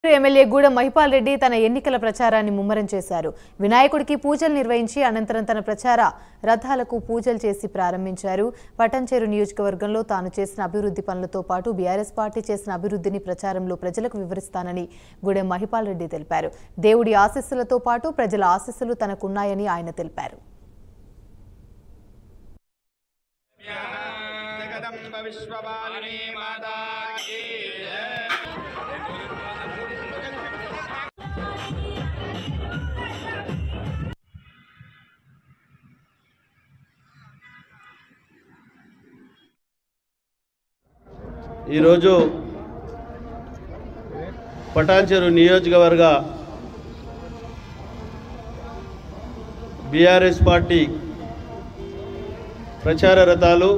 MLA Gudem Mahipal Reddy తన ఎన్నికల ప్రచారాన్ని ముమ్మరం చేశారు వినాయకుడికి పూజలు నిర్వహించి అనంతరం తన ప్రచార రథాలకు పూజలు చేసి ప్రారంభించారు పటంచేరు నియోజకవర్గంలో తాను చేసిన అభివృద్ధి పనులతో పాటు బీఆర్ఎస్ పార్టీ చేసిన అభివృద్ధిని ప్రచారంలో ప్రజలకు వివరిస్తానని గూడెం మహిపాల్ రెడ్డి తెలిపారు దేవుడి ఆశీస్సులతో పాటు ప్రజల ఆశీస్సులు తనకున్నాయని ఆయన తెలిపారు జగదంబ విశ్వవాణి మాతా కీ ఈరోజు పటాన్చెరు నియోజకవర్గ బీఆర్ఎస్ పార్టీ ప్రచార రథాలు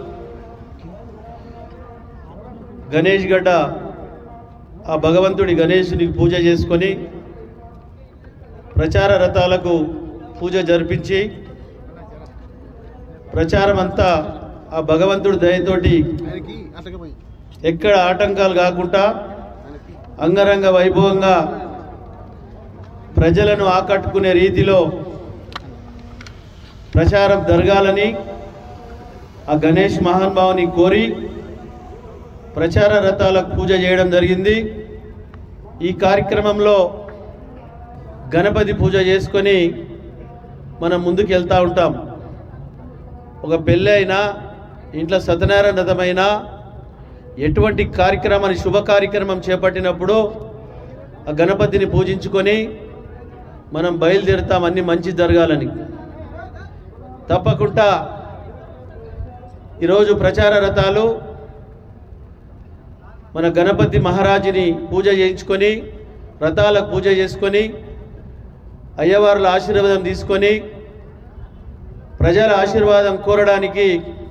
గణేష్ గడ్డ ఆ భగవంతుడి గణేశునికి పూజ చేసుకొని ప్రచార రథాలకు పూజ జరిపించి ప్రచారం అంతా ఆ భగవంతుడి దయతోటి ఆయనకి అట్లకే పోయి ఎక్కడ ఆటంకాలు కాకుండా అంగరంగ వైభవంగా ప్రజలను ఆకట్టుకునే రీతిలో ప్రచారం జరగాలని ఆ గణేష్ మహానుభావుని కోరి ప్రచార రథాలకు పూజ చేయడం జరిగింది ఈ కార్యక్రమంలో గణపతి పూజ చేసుకొని మనం ముందుకు వెళ్తూ ఉంటాం ఒక పెళ్ళి అయినా ఇంట్లో సత్యనారాయణ రథమైనా ఎటువంటి కార్యక్రమాన్ని శుభ కార్యక్రమం చేపట్టినప్పుడు ఆ గణపతిని పూజించుకొని మనం బయలుదేరుతాం అన్ని మంచి జరగాలని తప్పకుండా ఈరోజు ప్రచార రథాలు మన గణపతి మహారాజుని పూజ చేయించుకొని రథాలకు పూజ చేసుకొని అయ్యవార్ల ఆశీర్వాదం తీసుకొని ప్రజల ఆశీర్వాదం కోరడానికి